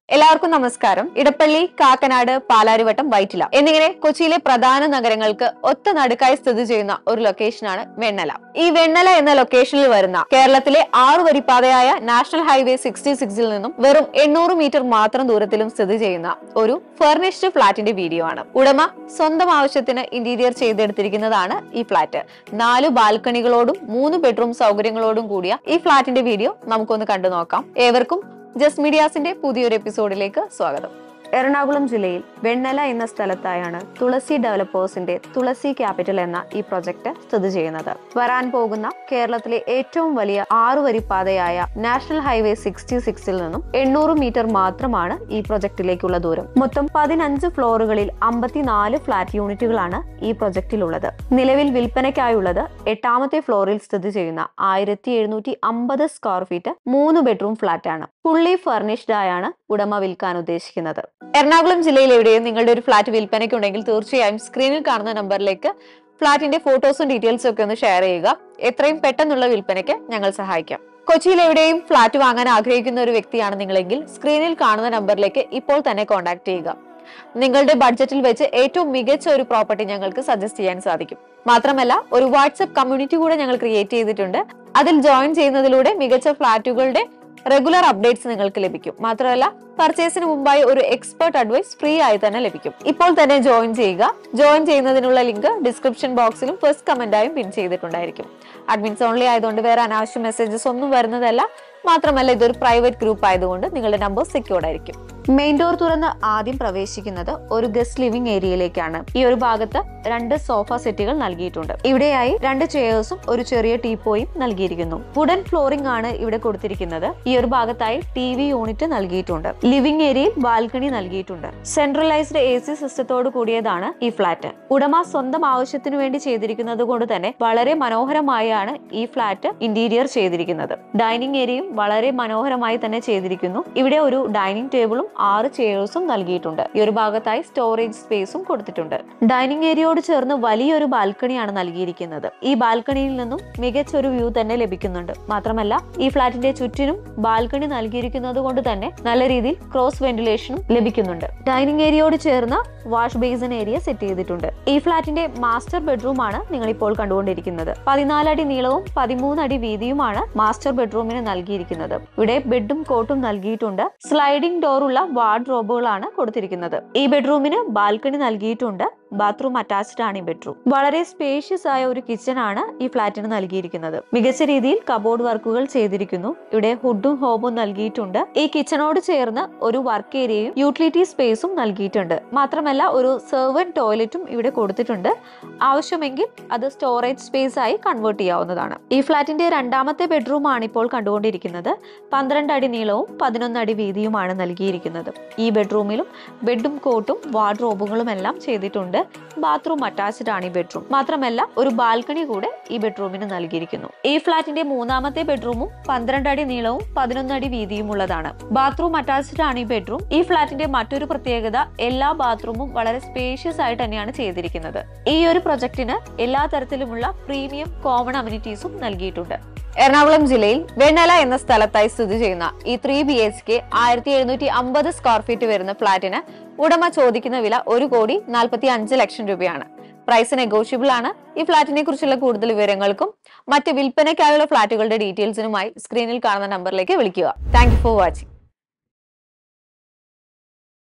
എല്ലാവർക്കും നമസ്കാരം ഇടപ്പള്ളി കാക്കനാട് പാലാരിവട്ടം വൈറ്റില എന്നിങ്ങനെ കൊച്ചിയിലെ പ്രധാന നഗരങ്ങൾക്ക് ഒത്ത നടുക്കായി സ്ഥിതി ചെയ്യുന്ന ഒരു ലൊക്കേഷനാണ് വെണ്ണല ഈ വെണ്ണല എന്ന ലൊക്കേഷനിൽ വരുന്ന കേരളത്തിലെ ആറു വരിപ്പാതയായ നാഷണൽ ഹൈവേ സിക്സ്റ്റി സിക്സിൽ നിന്നും വെറും എണ്ണൂറ് മീറ്റർ മാത്രം ദൂരത്തിലും സ്ഥിതി ചെയ്യുന്ന ഒരു ഫർണിഷ്ഡ് ഫ്ളാറ്റിന്റെ വീഡിയോ ആണ് ഉടമ സ്വന്തം ആവശ്യത്തിന് ഇന്റീരിയർ ചെയ്തെടുത്തിരിക്കുന്നതാണ് ഈ ഫ്ളാറ്റ് നാല് ബാൽക്കണികളോടും മൂന്ന് ബെഡ്റൂം സൗകര്യങ്ങളോടും കൂടിയ ഈ ഫ്ളാറ്റിന്റെ വീഡിയോ നമുക്കൊന്ന് കണ്ടു നോക്കാം ഏവർക്കും ജസ്റ്റ് മീഡിയാസിന്റെ പുതിയൊരു എപ്പിസോഡിലേക്ക് സ്വാഗതം എറണാകുളം ജില്ലയിൽ വെണ്ണല എന്ന സ്ഥലത്തായാണ് തുളസി ഡെവലപ്പേഴ്സിന്റെ തുളസി ക്യാപിറ്റൽ എന്ന ഈ പ്രൊജക്ട് സ്ഥിതി ചെയ്യുന്നത് വരാൻ പോകുന്ന കേരളത്തിലെ ഏറ്റവും വലിയ ആറു വരിപ്പാതയായ നാഷണൽ ഹൈവേ സിക്സ്റ്റി സിക്സിൽ നിന്നും എണ്ണൂറ് മീറ്റർ മാത്രമാണ് ഈ പ്രൊജക്ടിലേക്കുള്ള ദൂരം മൊത്തം പതിനഞ്ച് ഫ്ലോറുകളിൽ അമ്പത്തിനാല് ഫ്ളാറ്റ് യൂണിറ്റുകളാണ് ഈ പ്രൊജക്ടിലുള്ളത് നിലവിൽ വിൽപ്പനയ്ക്കായുള്ളത് എട്ടാമത്തെ ഫ്ലോറിൽ സ്ഥിതി ചെയ്യുന്ന ആയിരത്തി എഴുന്നൂറ്റി അമ്പത് സ്ക്വയർ ഫീറ്റ് മൂന്ന് ബെഡ്റൂം ഫ്ളാറ്റ് ആണ് ഫുള്ളി ഫർണിഷ്ഡ് ആയാണ് ഉടമ വിൽക്കാൻ ഉദ്ദേശിക്കുന്നത് എറണാകുളം ജില്ലയിൽ എവിടെയും നിങ്ങളുടെ ഒരു ഫ്ളാറ്റ് വിൽപ്പനയ്ക്കുണ്ടെങ്കിൽ തീർച്ചയായും സ്ക്രീനിൽ കാണുന്ന നമ്പറിലേക്ക് ഫ്ളാറ്റിന്റെ ഫോട്ടോസും ഡീറ്റെയിൽസും ഒക്കെ ഒന്ന് ഷെയർ ചെയ്യുക എത്രയും പെട്ടെന്നുള്ള വിൽപ്പനയ്ക്ക് ഞങ്ങൾ സഹായിക്കാം കൊച്ചിയിൽ എവിടെയും ഫ്ളാറ്റ് വാങ്ങാൻ ആഗ്രഹിക്കുന്ന ഒരു വ്യക്തിയാണ് നിങ്ങളെങ്കിൽ സ്ക്രീനിൽ കാണുന്ന നമ്പറിലേക്ക് ഇപ്പോൾ തന്നെ കോൺടാക്ട് ചെയ്യുക നിങ്ങളുടെ ബഡ്ജറ്റിൽ വെച്ച് ഏറ്റവും മികച്ച ഒരു പ്രോപ്പർട്ടി ഞങ്ങൾക്ക് സജസ്റ്റ് ചെയ്യാൻ സാധിക്കും മാത്രമല്ല ഒരു വാട്സ്ആപ്പ് കമ്മ്യൂണിറ്റി കൂടെ ഞങ്ങൾ ക്രിയേറ്റ് ചെയ്തിട്ടുണ്ട് അതിൽ ജോയിൻ ചെയ്യുന്നതിലൂടെ മികച്ച ഫ്ളാറ്റുകളുടെ റെഗുലർ അപ്ഡേറ്റ്സ് നിങ്ങൾക്ക് ലഭിക്കും മാത്രമല്ല പർച്ചേസിന് മുമ്പായി ഒരു എക്സ്പേർട്ട് അഡ്വൈസ് ഫ്രീ ആയി തന്നെ ലഭിക്കും ഇപ്പോൾ തന്നെ ജോയിൻ ചെയ്യുക ജോയിൻ ചെയ്യുന്നതിനുള്ള ലിങ്ക് ഡിസ്ക്രിപ്ഷൻ ബോക്സിലും ഫസ്റ്റ് കമന്റായും പിൻ ചെയ്തിട്ടുണ്ടായിരിക്കും അഡ്മിൻസ് ഓൺലി ആയതുകൊണ്ട് വേറെ അനാവശ്യ മെസ്സേജസ് ഒന്നും വരുന്നതല്ല മാത്രമല്ല ഇതൊരു പ്രൈവറ്റ് ഗ്രൂപ്പ് ആയതുകൊണ്ട് നിങ്ങളുടെ നമ്പർ സെക്യൂർഡ് ആയിരിക്കും മെയിൻ ഡോർ തുറന്ന് ആദ്യം പ്രവേശിക്കുന്നത് ഒരു ഗസ്റ്റ് ലിവിംഗ് ഏരിയയിലേക്കാണ് ഈ ഒരു ഭാഗത്ത് രണ്ട് സോഫ സെറ്റുകൾ നൽകിയിട്ടുണ്ട് ഇവിടെയായി രണ്ട് ചെയേഴ്സും ഒരു ചെറിയ ടീപ്പോയും നൽകിയിരിക്കുന്നു വുഡൻ ഫ്ലോറിംഗ് ആണ് ഇവിടെ കൊടുത്തിരിക്കുന്നത് ഈ ഒരു ഭാഗത്തായി ടി വി യൂണിറ്റ് നൽകിയിട്ടുണ്ട് ലിവിംഗ് ഏരിയയിൽ ബാൽക്കണി നൽകിയിട്ടുണ്ട് സെൻട്രലൈസ്ഡ് എ സി സിസ്റ്റത്തോട് കൂടിയതാണ് ഈ ഫ്ളാറ്റ് ഉടമ സ്വന്തം ആവശ്യത്തിനു വേണ്ടി ചെയ്തിരിക്കുന്നത് കൊണ്ട് തന്നെ വളരെ മനോഹരമായാണ് ഈ ഫ്ളാറ്റ് ഇന്റീരിയർ ചെയ്തിരിക്കുന്നത് ഡൈനിങ് ഏരിയയും വളരെ മനോഹരമായി തന്നെ ചെയ്തിരിക്കുന്നു ഇവിടെ ഒരു ഡൈനിങ് ടേബിളും ആറ് ചെയേഴ്സും നൽകിയിട്ടുണ്ട് ഈ ഒരു ഭാഗത്തായി സ്റ്റോറേജ് സ്പേസും കൊടുത്തിട്ടുണ്ട് ഡൈനിങ് ഏരിയയോട് ചേർന്ന് വലിയൊരു ബാൽക്കണിയാണ് നൽകിയിരിക്കുന്നത് ഈ ബാൽക്കണിയിൽ നിന്നും മികച്ച ഒരു വ്യൂ തന്നെ ലഭിക്കുന്നുണ്ട് മാത്രമല്ല ഈ ഫ്ളാറ്റിന്റെ ചുറ്റിനും ബാൽക്കണി നൽകിയിരിക്കുന്നത് കൊണ്ട് തന്നെ നല്ല രീതിയിൽ ക്രോസ് വെന്റിലേഷനും ലഭിക്കുന്നുണ്ട് ഡൈനിങ് ഏരിയയോട് ചേർന്ന് വാഷ് ബേസിൻ ഏരിയ സെറ്റ് ചെയ്തിട്ടുണ്ട് ഈ ഫ്ളാറ്റിന്റെ മാസ്റ്റർ ബെഡ്റൂം ആണ് നിങ്ങൾ ഇപ്പോൾ കണ്ടുകൊണ്ടിരിക്കുന്നത് പതിനാലടി നീളവും പതിമൂന്ന് അടി വീതിയുമാണ് മാസ്റ്റർ ബെഡ്റൂമിന് നൽകിയിരിക്കുന്നത് ഇവിടെ ബെഡും കോട്ടും നൽകിയിട്ടുണ്ട് സ്ലൈഡിംഗ് ഡോറുള്ള വാർഡ്രോബുകളാണ് കൊടുത്തിരിക്കുന്നത് ഈ ബെഡ്റൂമിന് ബാൽക്കണി നൽകിയിട്ടുണ്ട് ബാത്റൂം അറ്റാച്ച്ഡ് ആണ് ഈ ബെഡ്റൂം വളരെ സ്പേഷ്യസ് ആയ ഒരു കിച്ചൺ ആണ് ഈ ഫ്ളാറ്റിന് നൽകിയിരിക്കുന്നത് മികച്ച രീതിയിൽ കബോർഡ് വർക്കുകൾ ചെയ്തിരിക്കുന്നു ഇവിടെ ഹുഡും ഹോബും നൽകിയിട്ടുണ്ട് ഈ കിച്ചണോട് ചേർന്ന് ഒരു വർക്ക് ഏരിയയും യൂട്ടിലിറ്റി സ്പേസും നൽകിയിട്ടുണ്ട് മാത്രമല്ല ഒരു സെർവൻ ടോയ്ലറ്റും ഇവിടെ കൊടുത്തിട്ടുണ്ട് ആവശ്യമെങ്കിൽ അത് സ്റ്റോറേജ് സ്പേസ് ആയി കൺവേർട്ട് ചെയ്യാവുന്നതാണ് ഈ ഫ്ളാറ്റിന്റെ രണ്ടാമത്തെ ബെഡ്റൂം ആണ് ഇപ്പോൾ കണ്ടുകൊണ്ടിരിക്കുന്നത് പന്ത്രണ്ട് അടി നീളവും പതിനൊന്ന് അടി വീതിയുമാണ് നൽകിയിരിക്കുന്നത് ഈ ബെഡ്റൂമിലും ബെഡും കോട്ടും വാർഡ്രോബുകളും എല്ലാം ചെയ്തിട്ടുണ്ട് ബാത്റൂം അറ്റാച്ച്ഡ് ആണ് ഈ ബെഡ്റൂം മാത്രമല്ല ഒരു ബാൽക്കണി കൂടെ ഈ ബെഡ്റൂമിന് നൽകിയിരിക്കുന്നു ഈ ഫ്ളാറ്റിന്റെ മൂന്നാമത്തെ ബെഡ്റൂമും പന്ത്രണ്ട് അടി നീളവും പതിനൊന്ന് അടി വീതിയും ഉള്ളതാണ് ബാത്റൂം അറ്റാച്ച്ഡ് ആണ് ഈ ബെഡ്റൂം ഈ ഫ്ളാറ്റിന്റെ മറ്റൊരു പ്രത്യേകത എല്ലാ ബാത്റൂമും വളരെ സ്പേഷ്യസ് ആയിട്ട് തന്നെയാണ് ചെയ്തിരിക്കുന്നത് ഈ ഒരു പ്രൊജക്ടിന് എല്ലാ തരത്തിലുമുള്ള പ്രീമിയം കോമൺ അമ്യൂണിറ്റീസും നൽകിയിട്ടുണ്ട് എറണാകുളം ജില്ലയിൽ വെണ്ണല എന്ന സ്ഥലത്തായി സ്ഥിതി ചെയ്യുന്ന ഈ ത്രീ ബി എച്ച് കെ ആയിരത്തി എഴുന്നൂറ്റി അമ്പത് സ്ക്വയർ ഫീറ്റ് വരുന്ന ഫ്ളാറ്റിന് ഉടമ ചോദിക്കുന്ന വില ഒരു കോടി നാൽപ്പത്തി അഞ്ച് ലക്ഷം രൂപയാണ് പ്രൈസ് നെഗോഷ്യബിൾ ആണ് ഈ ഫ്ളാറ്റിനെ കുറിച്ചുള്ള കൂടുതൽ വിവരങ്ങൾക്കും മറ്റ് വിൽപ്പനയ്ക്കായുള്ള ഫ്ളാറ്റുകളുടെ ഡീറ്റെയിൽസിനുമായി സ്ക്രീനിൽ കാണുന്ന നമ്പറിലേക്ക് വിളിക്കുക താങ്ക് ഫോർ വാച്ചിങ്